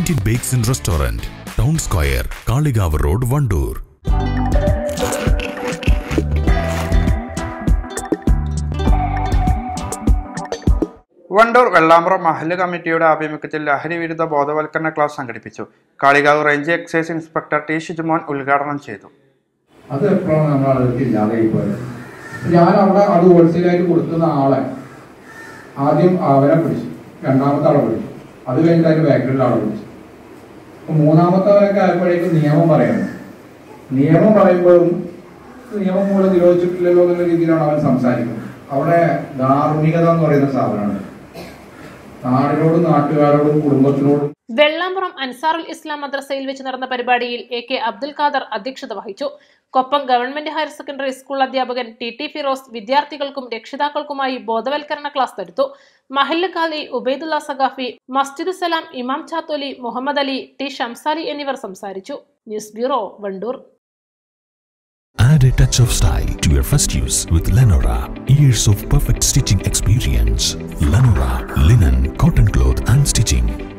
Eat in bakes in restaurant town square Kalikavu road Wandoor Wandoor Vellambram മഹല്ല് കമ്മിറ്റിയുടെ ആഭിമുഖ്യത്തിൽ ലഹരി വിരുദ്ധ ബോധവൽക്കരണ ക്ലാസ് സംഘടിപ്പിച്ചു Kalikavu range excise inspector T Shijumon ഉദ്ഘാടനം ചെയ്തു അത് എപ്പോഴാണ് നമ്മൾ ആളുകൾക്ക് ഇല്ലാതായി പോയത് ഞാൻ അവിടെ അത് ഹോൾസെയിലായിട്ട് കൊടുക്കുന്ന ആളെ ആദ്യം അവനെ പിടിച്ചു രണ്ടാമത്തെ ആളെ പിടിച്ചു അത് കഴിഞ്ഞിട്ട് അതിന്റെ ബാക്കിലുള്ള ആളെ പിടിച്ചു അപ്പൊ മൂന്നാമത്തവനൊക്കെ ആയപ്പോഴേക്കും നിയമം പറയണം നിയമം പറയുമ്പോഴും നിയമം മൂലം നിരോധിച്ചിട്ടില്ലല്ലോ എന്നുള്ള രീതിയിലാണ് അവൻ സംസാരിക്കുന്നത് അവിടെ ധാർമ്മികത എന്ന് പറയുന്ന സാധനമാണ് നാടിനോടും നാട്ടുകാരോടും കുടുംബത്തിനോടും വെള്ളാമ്പുറം അൻസാറുൽ ഇസ്ലാം മദ്രസയിൽ വെച്ച് നടന്ന പരിപാടിയിൽ എ കെ അബ്ദുൽ ഖാദർ അധ്യക്ഷത വഹിച്ചു Koppam government higher secondary school അധ്യാപകൻ ടി ടി ഫിറോസ് വിദ്യാർത്ഥികൾക്കും രക്ഷിതാക്കൾക്കുമായി ബോധവൽക്കരണ ക്ലാസ് എടുത്തു മഹല്ല് ഖാലി ഉബൈദുള്ള സഖാഫി മസ്ജിദ് സലാം ഇമാം ചാത്തോലി മുഹമ്മദ് അലി ടി ഷംസാലി എന്നിവർ സംസാരിച്ചു news bureau Wandoor Add a touch of style to your first use with Lenora. Years of perfect stitching experience. Lenora, linen, cotton cloth and stitching.